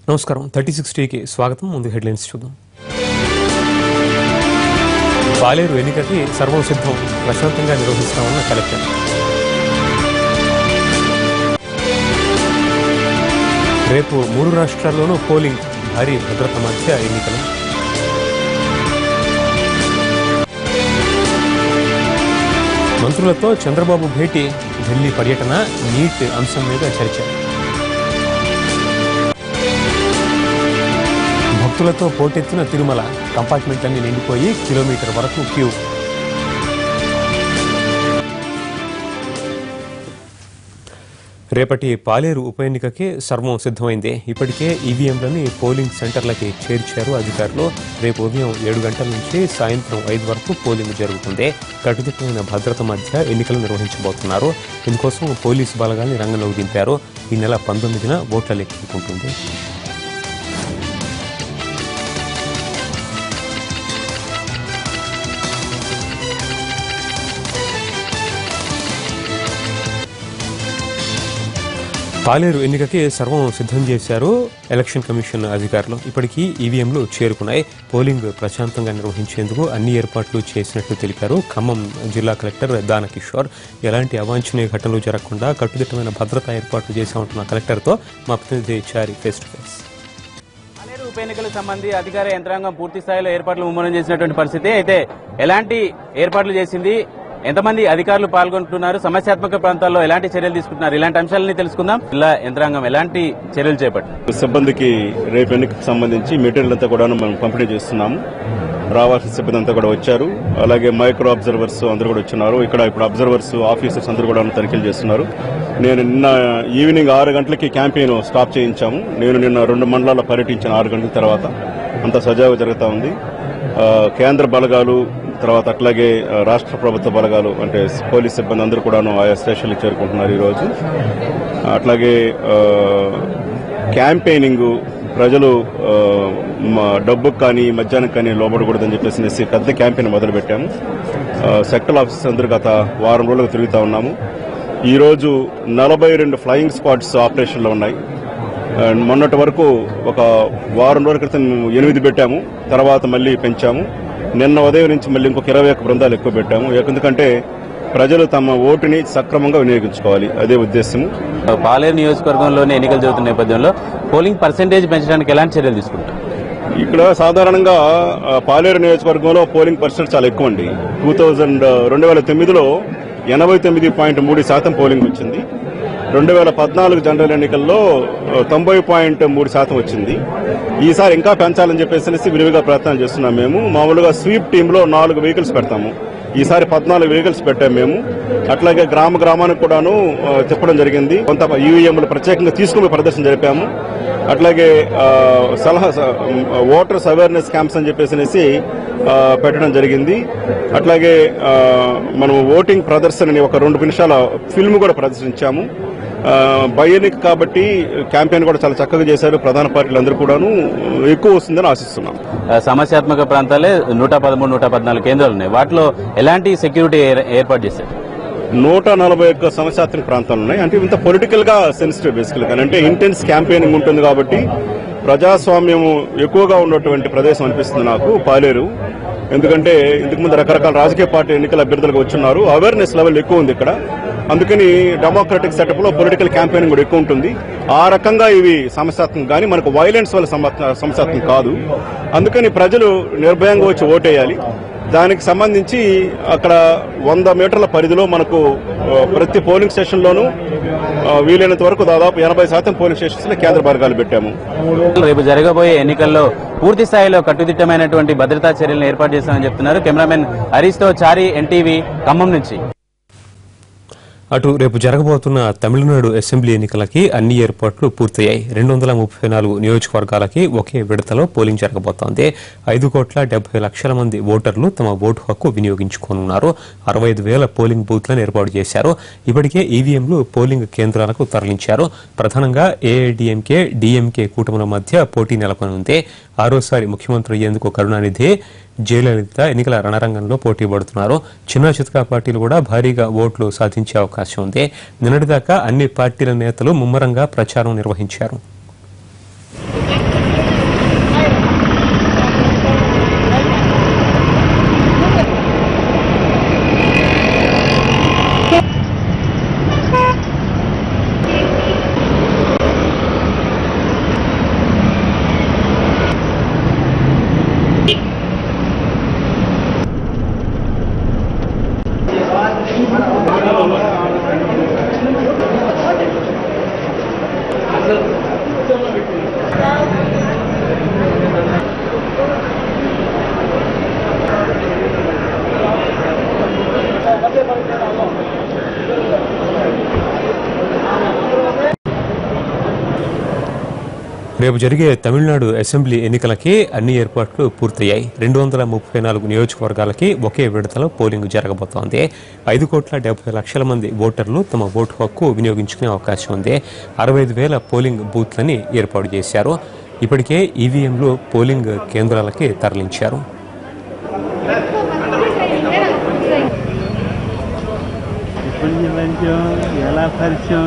నమస్కారం థర్టీ సిక్స్టీకి స్వాగతం ముందు హెడ్లైన్స్ చూద్దాం పాలేరు ఎన్నికకి సర్వం సిద్ధం ప్రశాంతంగా నిర్వహిస్తామన్న కలెక్టర్ రేపు మూడు రాష్ట్రాల్లోనూ పోలింగ్ భారీ భద్రత మధ్య ఎన్నికలు మంత్రులతో చంద్రబాబు భేటీ ఢిల్లీ పర్యటన నీట్ అంశం మీద చర్చ భక్తులతో పోటెత్తిన తిరుమల కంపార్ట్మెంట్లన్నీ నిండిపోయి కిలోమీటర్ వరకు క్యూ రేపటి పాలేరు ఉప ఎన్నికకే సర్వం సిద్ధమైంది ఇప్పటికే ఈవీఎంలని పోలింగ్ సెంటర్లకి చేర్చారు అధికారులు రేపు ఉదయం ఏడు గంటల నుంచి సాయంత్రం ఐదు వరకు పోలింగ్ జరుగుతుంది కట్టుదిట్టమైన భద్రత మధ్య ఎన్నికలు నిర్వహించబోతున్నారు ఇందుకోసం పోలీసు బలగాల్ని రంగంలోకి దింపారు ఈ నెల పంతొమ్మిదిన ఓట్ల లెక్కింపు ఉంటుంది పాలేరు ఎన్నికకి సర్వం సిద్ధం చేశారు ఎలక్షన్ కమిషన్ అధికారులు ఇప్పటికీ ఈవీఎంలు చేరుకున్నాయి పోలింగ్ ప్రశాంతంగా నిర్వహించేందుకు అన్ని ఏర్పాట్లు చేసినట్లు తెలిపారు ఖమ్మం జిల్లా కలెక్టర్ దాన కిషోర్ ఎలాంటి అవాంఛనీయ ఘటనలు జరగకుండా కట్టుదిట్టమైన భద్రతా ఏర్పాట్లు చేశామంటున్న కలెక్టర్తో మా ప్రతినిధి Chari face to face Paleru ఉప ఎన్నికలకు సంబంధించి అధికార యంత్రాంగం పూర్తి స్థాయిలో ఏర్పాట్లు ముమ్మరం చేసినటువంటి పరిస్థితి అయితే ఎలాంటి ఏర్పాట్లు చేసింది ఎంతమంది అధికారులు పాల్గొంటున్నారు సమస్యాత్మక ప్రాంతాల్లో ఎలాంటి చర్యలు తీసుకుంటున్నారు ఇలాంటి అంశాలని తెలుసుకుందాం జిల్లా యంత్రాంగం ఎలాంటి చర్యలు చేపట్టింది సిబ్బందికి రేపు ఎన్నికకు సంబంధించి మెటీరియల్ అంతా కూడా మనం పంపిణీ చేస్తున్నాము రావాల్సిన సిబ్బంది అంతా కూడా వచ్చారు అలాగే మైక్రో అబ్జర్వర్స్ అందరూ కూడా వచ్చినారు ఇక్కడ ఇప్పుడు అబ్జర్వర్స్ ఆఫీసర్స్ అందరూ కూడా తనిఖీలు చేస్తున్నారు నేను నిన్న ఈవినింగ్ ఆరు గంటలకి క్యాంపెయిన్ స్టాప్ చేయించాము నేను నిన్న రెండు మండలాల్లో పర్యటించిన ఆరు గంటల తర్వాత అంత సజావుగా జరుగుతూ ఉంది ఆ, కేంద్ర బలగాలు తర్వాత అట్లాగే ఆ, రాష్ట్ర ప్రభుత్వ బలగాలు అంటే పోలీస్ సిబ్బంది అందరూ కూడాను ఆయా స్టేషన్లకు చేరుకుంటున్నారు ఈరోజు అట్లాగే ఆ, క్యాంపెయినింగ్ ప్రజలు ఆ, మ- డబ్బుకు కానీ మద్యానికి కానీ లోబడకూడదని చెప్పేసి పెద్ద క్యాంపెయిన్ మొదలుపెట్టాము ఆ, సెక్టర్ ఆఫీసర్స్ అందరూ గత వారం రోజులుగా తిరుగుతూ ఉన్నాము ఈరోజు నలభై రెండు ఫ్లయింగ్ స్క్వాడ్స్ ఆపరేషన్లో ఉన్నాయి అండ్ మొన్నటి వరకు ఒక వారం రోజుల క్రితం ఎనిమిది పెట్టాము తర్వాత మళ్ళీ పెంచాము నిన్న ఉదయం నుంచి మళ్ళీ ఇంకొక ఇరవై ఒక్క బృందాలు ఎక్కువ పెట్టాము ఎందుకంటే ప్రజలు తమ ఓటుని సక్రమంగా వినియోగించుకోవాలి అదే ఉద్దేశము పాలేరు నియోజకవర్గంలోనే ఎన్నికలు జరుగుతున్న నేపథ్యంలో పోలింగ్ పర్సెంటేజ్ పెంచడానికి ఎలాంటి చర్యలు తీసుకుంటారు ఇక్కడ సాధారణంగా ఆ, పాలేరు నియోజకవర్గంలో పోలింగ్ పర్సెంట్ చాలా ఎక్కువ అండి టూ థౌజండ్ రెండు వేల తొమ్మిదిలో ఎనభై తొమ్మిది పాయింట్ మూడు శాతం పోలింగ్ వచ్చింది రెండు వేల పద్నాలుగు జనరల్ ఎన్నికల్లో ఆ, తొంభై పాయింట్ మూడు శాతం వచ్చింది ఈసారి ఇంకా పెంచాలని చెప్పేసి విరివిగా ప్రయత్నం చేస్తున్నాం మేము మామూలుగా స్వీప్ టీంలో నాలుగు వెహికల్స్ పెడతాము ఈసారి పద్నాలుగు వెహికల్స్ పెట్టాము మేము అట్లాగే గ్రామ గ్రామానికి కూడాను ఆ, తిప్పడం జరిగింది కొంత ఈవీఎంలు ప్రత్యేకంగా తీసుకుని ప్రదర్శన జరిపాము అట్లాగే ఆ, సలహా స- ఓటర్స్ అవేర్నెస్ క్యాంప్స్ అని చెప్పేసి ఆ, పెట్టడం జరిగింది అట్లాగే ఆ, మనం ఓటింగ్ ప్రదర్శనని ఒక రెండు నిమిషాల ఫిల్మ్ కూడా ప్రదర్శించాము బయోనిక్ కాబట్టి క్యాంపెయిన్ కూడా చాలా చక్కగా చేశారు ప్రధాన పార్టీలు అందరూ కూడాను ఎక్కువ వస్తుందని ఆశిస్తున్నాం ఆ, సమస్యాత్మక ప్రాంతాలే నూట పదమూడు నూట పద్నాలుగు కేంద్రాలు ఉన్నాయి వాటిలో ఎలాంటి సెక్యూరిటీ ఏర్- ఏర్పాటు చేశారు నూట నలభై ఒక్క సమస్యాత్మక ప్రాంతాలు ఉన్నాయి అంటే ఇంత పొలిటికల్ గా సెన్సిటివ్ బేసికల్ గా అంటే ఇంటెన్స్ క్యాంపెయినింగ్ ఉంటుంది కాబట్టి ప్రజాస్వామ్యం ఎక్కువగా ఉన్నటువంటి ప్రదేశం అనిపిస్తుంది నాకు పాలేరు ఎందుకంటే ఇంతకు ముందు రకరకాల రాజకీయ పార్టీ ఎన్నికల అభ్యర్థులుగా వచ్చున్నారు అవేర్నెస్ లెవెల్ ఎక్కువ ఉంది ఇక్కడ అందుకని డెమోక్రటిక్ సెటప్ లో పొలిటికల్ క్యాంపెయినింగ్ కూడా ఎక్కువ ఉంటుంది ఆ రకంగా ఇవి సమస్యాత్మకం కానీ మనకు వైలెన్స్ వల్ల సమస్య- సమస్యాత్మకం కాదు అందుకని ప్రజలు నిర్భయంగా వచ్చి ఓటేయాలి దానికి సంబంధించి అక్కడ వంద మీటర్ల పరిధిలో మనకు ఆ, ప్రతి పోలింగ్ స్టేషన్లోనూ ఆ, వీలైనంత వరకు దాదాపు ఎనభై శాతం పోలింగ్ స్టేషన్స్ లో కేంద్ర బలగాలు పెట్టాము రేపు జరగబోయే ఎన్నికల్లో పూర్తి స్థాయిలో కట్టుదిట్టమైనటువంటి భద్రతా చర్యలను ఏర్పాటు చేస్తామని చెప్తున్నారు కెమెరామెన్ హరీష్ తో చారి ఎన్టీవీ ఖమ్మం నుంచి అటు రేపు జరగబోతున్న తమిళనాడు అసెంబ్లీ ఎన్నికలకి అన్ని ఏర్పాట్లు పూర్తయ్యాయి రెండు వందల ముప్పై నాలుగు నియోజకవర్గాలకి ఒకే విడతలో పోలింగ్ జరగబోతోంది ఐదు కోట్ల డెబ్బై లక్షల మంది ఓటర్లు తమ ఓటు హక్కు వినియోగించుకోనున్నారు అరవై ఐదు వేల పోలింగ్ బూత్లను ఏర్పాటు చేశారు ఇప్పటికే ఈవీఎంలు పోలింగ్ కేంద్రాలకు తరలించారు ప్రధానంగా ఏఐడిఎంకే డిఎంకే కూటముల మధ్య పోటీ నెలకొనుంది ఆరోసారి ముఖ్యమంత్రి అయ్యేందుకు కరుణానిధి జయలలిత ఎన్నికల రణరంగంలో పోటీ పడుతున్నారు చిన్న చితకా పార్టీలు కూడా భారీగా ఓట్లు సాధించే అవకాశం ఉంది నిన్నటిదాకా అన్ని పార్టీల నేతలు ముమ్మరంగా ప్రచారం నిర్వహించారు రేపు జరిగే తమిళనాడు అసెంబ్లీ ఎన్నికలకి అన్ని ఏర్పాట్లు పూర్తయ్యాయి రెండు వందల ముప్పై నాలుగు నియోజకవర్గాలకి ఒకే విడతలో పోలింగ్ జరగబోతోంది ఐదు కోట్ల డెబ్బై లక్షల మంది ఓటర్లు తమ ఓటు హక్కు వినియోగించుకునే అవకాశం ఉంది అరవై ఐదు వేల పోలింగ్ బూత్లని ఏర్పాటు చేశారు ఇప్పటికే ఈవీఎంలు పోలింగ్ కేంద్రాలకి తరలించారు ఎప్పటి లంచం ఎలా పరిచయం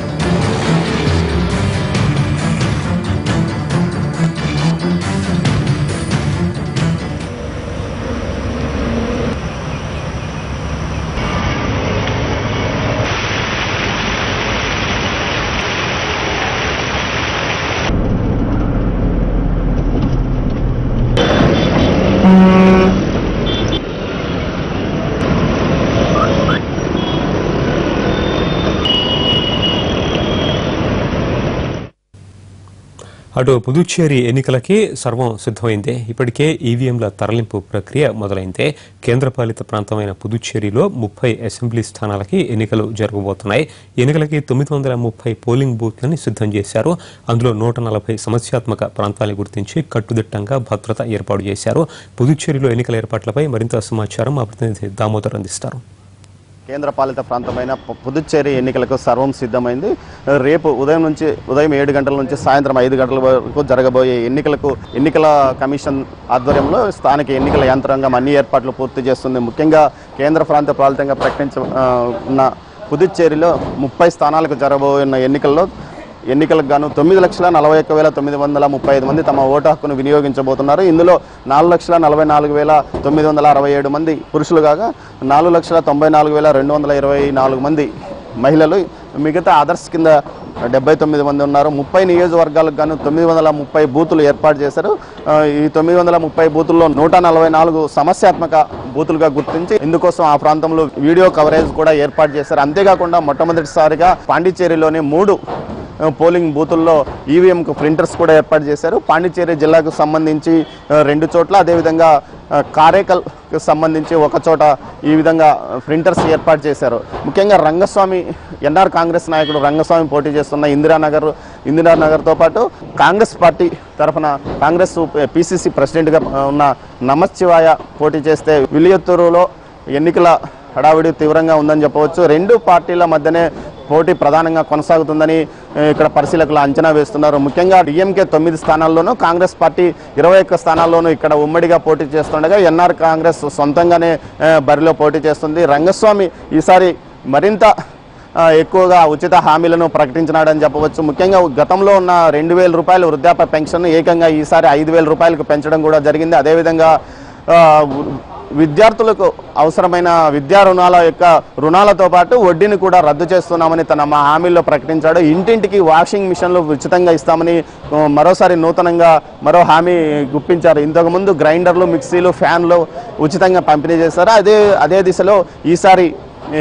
అటు పుదుచ్చేరి ఎన్నికలకి సర్వం సిద్ధమైందే ఇప్పటికే ఈవీఎంల తరలింపు ప్రక్రియ మొదలైందే కేంద్రపాలిత ప్రాంతమైన పుదుచ్చేరిలో ముప్పై అసెంబ్లీ స్థానాలకి ఎన్నికలు జరగబోతున్నాయి ఎన్నికలకి తొమ్మిది వందల ముప్పై పోలింగ్ బూత్లని సిద్ధం చేశారు అందులో నూట నలభై సమస్యాత్మక ప్రాంతాలను గుర్తించి కట్టుదిట్టంగా భద్రత ఏర్పాటు చేశారు పుదుచ్చేరిలో ఎన్నికల ఏర్పాట్లపై మరింత సమాచారం మా ప్రతినిధి దామోదర్ అందిస్తారు కేంద్ర పాలిత ప్రాంతమైన పు- పుదుచ్చేరి ఎన్నికలకు సర్వం సిద్ధమైంది రేపు ఉదయం నుంచి ఉదయం ఏడు గంటల నుంచి సాయంత్రం ఐదు గంటల వరకు జరగబోయే ఎన్నికలకు ఎన్నికల కమిషన్ ఆధ్వర్యంలో స్థానిక ఎన్నికల యంత్రాంగం అన్ని ఏర్పాట్లు పూర్తి చేస్తుంది ముఖ్యంగా కేంద్ర ప్రాంత పాలితంగా ప్రకటించ ఆ, ఉన్న పుదుచ్చేరిలో ముప్పై స్థానాలకు జరగబోతున్న ఎన్నికల్లో ఎన్నికలకు గాను తొమ్మిది లక్షల నలభై ఒక్క వేల తొమ్మిది వందల ముప్పై ఐదు మంది తమ ఓటు హక్కును వినియోగించబోతున్నారు ఇందులో నాలుగు లక్షల నలభై నాలుగు వేల తొమ్మిది వందల అరవై ఏడు మంది పురుషులు కాగా నాలుగు లక్షల తొంభై నాలుగు వేల రెండు వందల ఇరవై నాలుగు మంది మహిళలు మిగతా అదర్స్ కింద డెబ్బై తొమ్మిది మంది ఉన్నారు ముప్పై నియోజకవర్గాలకు గాను తొమ్మిది వందల ముప్పై బూతులు ఏర్పాటు చేశారు ఆ, ఈ తొమ్మిది వందల ముప్పై బూతుల్లో నూట నలభై నాలుగు సమస్యాత్మక బూతులుగా గుర్తించి ఇందుకోసం ఆ ప్రాంతంలో వీడియో కవరేజ్ కూడా ఏర్పాటు చేశారు అంతేకాకుండా మొట్టమొదటిసారిగా పాండిచ్చేరిలోని మూడు ఆ, పోలింగ్ బూతుల్లో ఈవీఎంకు ప్రింటర్స్ కూడా ఏర్పాటు చేశారు పాండిచ్చేరి జిల్లాకు సంబంధించి ఆ, రెండు చోట్ల అదేవిధంగా ఆ, కారేకల్కు సంబంధించి ఒక చోట ఈ విధంగా ప్రింటర్స్ ఏర్పాటు చేశారు ముఖ్యంగా రంగస్వామి ఎన్ఆర్ కాంగ్రెస్ నాయకుడు రంగస్వామి పోటీ చేస్తున్న ఇందిరానగర్ ఇందిరానగర్తో పాటు కాంగ్రెస్ పార్టీ తరఫున కాంగ్రెస్ పిసిసి ప్రెసిడెంట్గా ఉన్న నమశివాయ పోటీ చేస్తే విలియత్తూరులో ఎన్నికల హడావిడి తీవ్రంగా ఉందని చెప్పవచ్చు రెండు పార్టీల మధ్యనే పోటీ ప్రధానంగా కొనసాగుతుందని ఏ, ఇక్కడ పరిశీలకులు అంచనా వేస్తున్నారు ముఖ్యంగా డిఎంకే తొమ్మిది స్థానాల్లోనూ కాంగ్రెస్ పార్టీ ఇరవై ఒక్క స్థానాల్లోనూ ఇక్కడ ఉమ్మడిగా పోటీ చేస్తుండగా ఎన్ఆర్ కాంగ్రెస్ సొంతంగానే ఏ, బరిలో పోటీ చేస్తుంది రంగస్వామి ఈసారి మరింత ఆ, ఎక్కువగా ఉచిత హామీలను ప్రకటించినాడని చెప్పవచ్చు ముఖ్యంగా గతంలో ఉన్న రెండు వేల రూపాయల వృద్ధాప్య పెన్షన్ ఏకంగా ఈసారి ఐదు వేల రూపాయలకు పెంచడం కూడా జరిగింది అదేవిధంగా ఆ, విద్యార్థులకు అవసరమైన విద్యా రుణాల యొక్క రుణాలతో పాటు వడ్డీని కూడా రద్దు చేస్తున్నామని తన మా హామీల్లో ప్రకటించాడు ఇంటింటికి వాషింగ్ మిషన్లు ఉచితంగా ఇస్తామని ఆ, మరోసారి నూతనంగా మరో హామీ గుప్పించారు ఇంతకుముందు గ్రైండర్లు మిక్సీలు ఫ్యాన్లు ఉచితంగా పంపిణీ చేశారు అదే అదే దిశలో ఈసారి ఈ,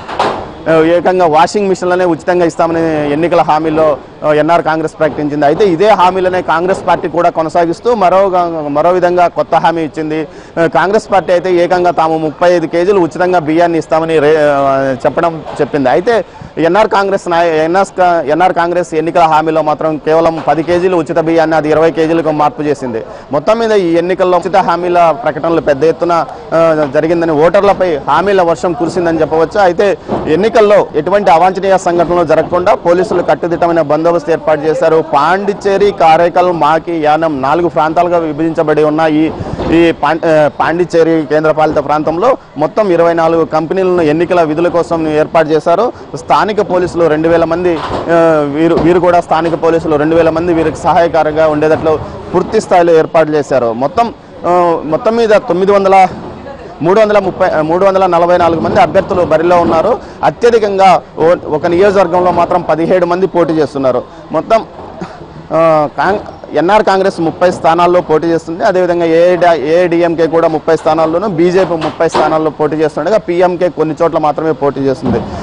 ఆ, ఏకంగా వాషింగ్ మిషన్లనే ఉచితంగా ఇస్తామని ఎన్నికల హామీల్లో ఆ, ఎన్ఆర్ కాంగ్రెస్ ప్రకటించింది అయితే ఇదే హామీలనే కాంగ్రెస్ పార్టీ కూడా కొనసాగిస్తూ మరో మరో విధంగా కొత్త హామీ ఇచ్చింది ఆ, కాంగ్రెస్ పార్టీ అయితే ఏకంగా తాము ముప్పై ఐదు కేజీలు ఉచితంగా బియ్యాన్ని ఇస్తామని రే ఆ, చెప్పడం చెప్పింది అయితే ఎన్ఆర్ కాంగ్రెస్ నాయ ఎన్ఆర్ ఎన్ఆర్ కాంగ్రెస్ ఎన్నికల హామీలో మాత్రం కేవలం పది కేజీలు ఉచిత బియ్యాన్ని అది ఇరవై కేజీలకు మార్పు చేసింది మొత్తం మీద ఈ ఎన్నికల్లో ఉచిత హామీల ప్రకటనలు పెద్ద ఎత్తున ఆ, జరిగిందని ఓటర్లపై హామీల వర్షం కురిసిందని చెప్పవచ్చు అయితే ఎన్నికల్లో ఎటువంటి అవాంఛనీయ సంఘటనలు జరగకుండా పోలీసులు కట్టుదిట్టమైన బందోబస్తు ఏర్పాటు చేశారు పాండిచ్చేరి కారైకల్ మాకి యానం నాలుగు ప్రాంతాలుగా విభజించబడి ఉన్న ఈ ఈ పాం- ఆ, పాండిచ్చేరి కేంద్రపాలిత ప్రాంతంలో మొత్తం ఇరవై నాలుగు కంపెనీలను ఎన్నికల విధుల కోసం ఏర్పాటు చేశారు స్థానిక పోలీసులు రెండు వేల మంది ఆ, వీరు వీరు కూడా స్థానిక పోలీసులు రెండు వేల మంది వీరికి సహాయకారంగా ఉండేటట్లు పూర్తి స్థాయిలో ఏర్పాటు చేశారు మొత్తం ఆ, మొత్తం మీద తొమ్మిది వందల మూడు వందల ముప్పై మూడు వందల నలభై నాలుగు మంది అభ్యర్థులు బరిలో ఉన్నారు అత్యధికంగా ఓ- ఒక నియోజకవర్గంలో మాత్రం పదిహేడు మంది పోటీ చేస్తున్నారు మొత్తం ఆ, కాంగ్ ఎన్ఆర్ కాంగ్రెస్ ముప్పై స్థానాల్లో పోటీ చేస్తుంది అదేవిధంగా ఏఐడి ఏఐడిఎంకే కూడా ముప్పై స్థానాల్లోనూ బీజేపీ ముప్పై స్థానాల్లో పోటీ చేస్తుండగా పీఎంకే కొన్ని చోట్ల మాత్రమే పోటీ చేస్తుంది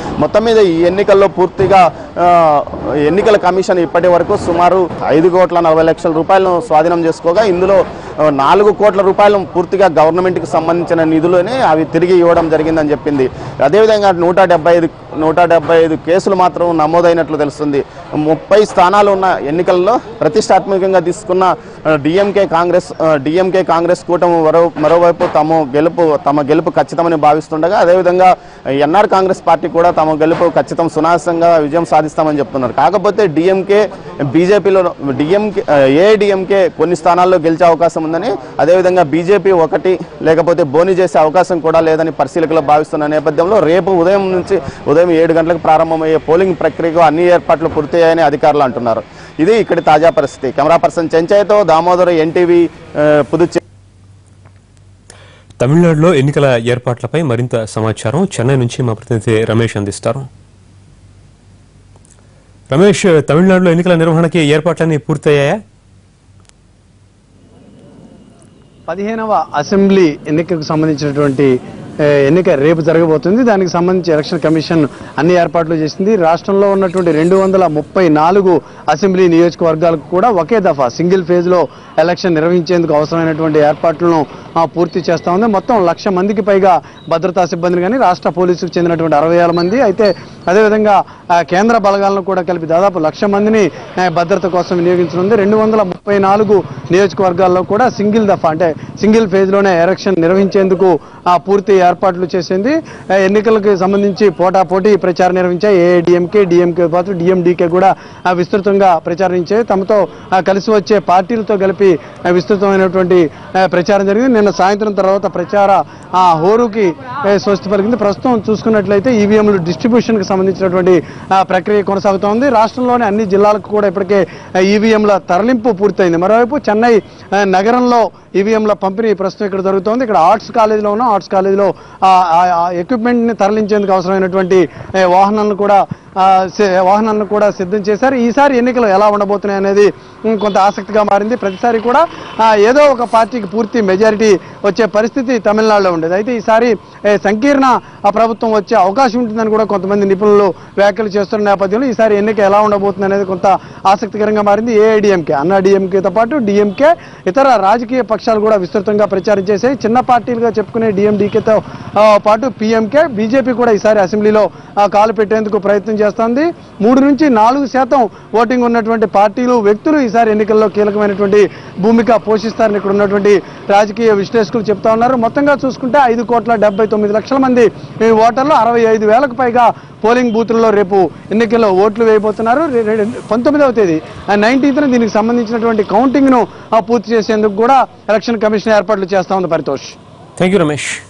మొత్తం మీద ఈ ఎన్నికల్లో పూర్తిగా ఆ, ఎన్నికల కమిషన్ ఇప్పటి వరకు సుమారు ఐదు కోట్ల నలభై లక్షల రూపాయలను స్వాధీనం చేసుకోగా ఇందులో ఆ, నాలుగు కోట్ల రూపాయలు పూర్తిగా గవర్నమెంట్కి సంబంధించిన నిధులని అవి తిరిగి ఇవ్వడం జరిగిందని చెప్పింది అదేవిధంగా నూట డెబ్బై ఐదు నూట డెబ్బై ఐదు కేసులు మాత్రం నమోదైనట్లు తెలుస్తుంది ముప్పై స్థానాలు ఉన్న ఎన్నికల్లో ప్రతిష్టాత్మకంగా తీసుకున్న డిఎంకే కాంగ్రెస్ డిఎంకే కాంగ్రెస్ కూటమి మరో మరోవైపు తమ గెలుపు తమ గెలుపు ఖచ్చితమని భావిస్తుండగా అదేవిధంగా ఎన్ఆర్ కాంగ్రెస్ పార్టీ కూడా తమ గెలుపు ఖచ్చితం సునాసంగా విజయం సాధిస్తామని చెప్తున్నారు కాకపోతే డిఎంకే బీజేపీలో డిఎంకే ఏఐడిఎంకే కొన్ని స్థానాల్లో గెలిచే అవకాశం ఉందని అదేవిధంగా బీజేపీ ఒకటి లేకపోతే బోని చేసే అవకాశం కూడా లేదని పరిశీలకులు భావిస్తున్న నేపథ్యంలో రేపు ఉదయం నుంచి ఉదయం ఏడు గంటలకు ప్రారంభమయ్యే పోలింగ్ ప్రక్రియకు అన్ని ఏర్పాట్లు పూర్తయ్యాయని అధికారులు అంటున్నారు ఇది ఇక్కడి తాజా పరిస్థితి కెమెరా పర్సన్ చెంచాయ్తో దామోదర్ ఎన్టీవీ ఆ, పుదుచ్చేరి తమిళనాడులో ఎన్నికల ఏర్పాట్లపై మరింత సమాచారం చెన్నై నుంచి మా ప్రతినిధి రమేష్ అందిస్తారు రమేష్ తమిళనాడులో ఎన్నికల నిర్వహణకి ఏర్పాట్లన్నీ పూర్తయ్యాయా పదిహేనవ అసెంబ్లీ ఎన్నికకు సంబంధించినటువంటి ఏ, ఎన్నిక రేపు జరగబోతుంది దానికి సంబంధించి ఎలక్షన్ కమిషన్ అన్ని ఏర్పాట్లు చేసింది రాష్ట్రంలో ఉన్నటువంటి రెండు వందల ముప్పై నాలుగు అసెంబ్లీ నియోజకవర్గాలకు కూడా ఒకే దఫా సింగిల్ ఫేజ్ లో ఎలక్షన్ నిర్వహించేందుకు అవసరమైనటువంటి ఏర్పాట్లను ఆ, పూర్తి చేస్తా ఉంది మొత్తం లక్ష మందికి పైగా భద్రతా సిబ్బందిని కానీ రాష్ట్ర పోలీసుకు చెందినటువంటి అరవై వేల మంది అయితే అదేవిధంగా ఆ, కేంద్ర బలగాలను కూడా కలిపి దాదాపు లక్ష మందిని ఆ, భద్రత కోసం వినియోగించనుంది రెండు వందల ముప్పై నాలుగు నియోజకవర్గాల్లో కూడా సింగిల్ దఫా అంటే సింగిల్ ఫేజ్ లోనే ఎలక్షన్ నిర్వహించేందుకు ఆ, పూర్తి ఏర్పాట్లు చేసింది ఆ, ఎన్నికలకు సంబంధించి పోటా పోటీ ప్రచారం నిర్వహించాయి ఏఐడిఎంకే డిఎంకే పాటు డిఎండికే కూడా ఆ, విస్తృతంగా ప్రచారించాయి తమతో ఆ, కలిసి వచ్చే పార్టీలతో కలిపి ఆ, విస్తృతమైనటువంటి ఆ, ప్రచారం జరిగింది నిన్న సాయంత్రం తర్వాత ప్రచార ఆ, హోరుకి ఆ, స్వస్తి పలికింది ప్రస్తుతం చూసుకున్నట్లయితే ఈవీఎంలు డిస్ట్రిబ్యూషన్కి సంబంధించినటువంటి ఆ, ప్రక్రియ కొనసాగుతోంది రాష్ట్రంలోని అన్ని జిల్లాలకు కూడా ఇప్పటికే ఆ, ఈవీఎంల తరలింపు పూర్తయింది మరోవైపు చెన్నై ఆ, నగరంలో ఈవీఎంల పంపిణీ ప్రస్తుతం ఇక్కడ జరుగుతోంది ఇక్కడ ఆర్ట్స్ కాలేజీలో ఉన్న ఆర్ట్స్ కాలేజీలో ఎక్విప్మెంట్ ని తరలించేందుకు అవసరమైనటువంటి ఏ, వాహనాలను కూడా ఆ, సి- వాహనాలను కూడా సిద్ధం చేశారు ఈసారి ఎన్నికలు ఎలా ఉండబోతున్నాయి అనేది ఉమ్, కొంత ఆసక్తిగా మారింది ప్రతిసారి కూడా ఆ, ఏదో ఒక పార్టీకి పూర్తి మెజారిటీ వచ్చే పరిస్థితి తమిళనాడులో ఉండేది అయితే ఈసారి ఏ, సంకీర్ణ ఆ ప్రభుత్వం వచ్చే అవకాశం ఉంటుందని కూడా కొంతమంది నిపుణులు వ్యాఖ్యలు చేస్తున్న నేపథ్యంలో ఈసారి ఎన్నిక ఎలా ఉండబోతుంది అనేది కొంత ఆసక్తికరంగా మారింది ఏఐడిఎంకే అన్నా డిఎంకేతో పాటు డిఎంకే ఇతర రాజకీయ పక్షాలు కూడా విస్తృతంగా ప్రచారం చేశాయి చిన్న పార్టీలుగా చెప్పుకునే డిఎండికేతో పాటు పిఎంకే బీజేపీ కూడా ఈసారి అసెంబ్లీలో ఆ, కాలు పెట్టేందుకు ప్రయత్నం చేస్తోంది మూడు నుంచి నాలుగు శాతం ఓటింగ్ ఉన్నటువంటి పార్టీలు వ్యక్తులు ఈసారి ఎన్నికల్లో కీలకమైనటువంటి భూమిక పోషిస్తారని ఇక్కడ ఉన్నటువంటి రాజకీయ విశ్లేషకులు చెప్తా ఉన్నారు మొత్తంగా చూసుకుంటే ఐదు కోట్ల డెబ్బై తొమ్మిది లక్షల మంది ఈ ఓటర్లు అరవై ఐదు వేలకు పైగా పోలింగ్ బూత్లలో రేపు ఎన్నికల్లో ఓట్లు వేయబోతున్నారు రె- రె- పంతొమ్మిదవ తేదీ నైన్టీన్త్న దీనికి సంబంధించినటువంటి కౌంటింగ్ను ఆ, పూర్తి చేసేందుకు కూడా ఎలక్షన్ కమిషన్ ఏర్పాట్లు చేస్తా ఉంది పరితోష్ థ్యాంక్ యూ రమేష్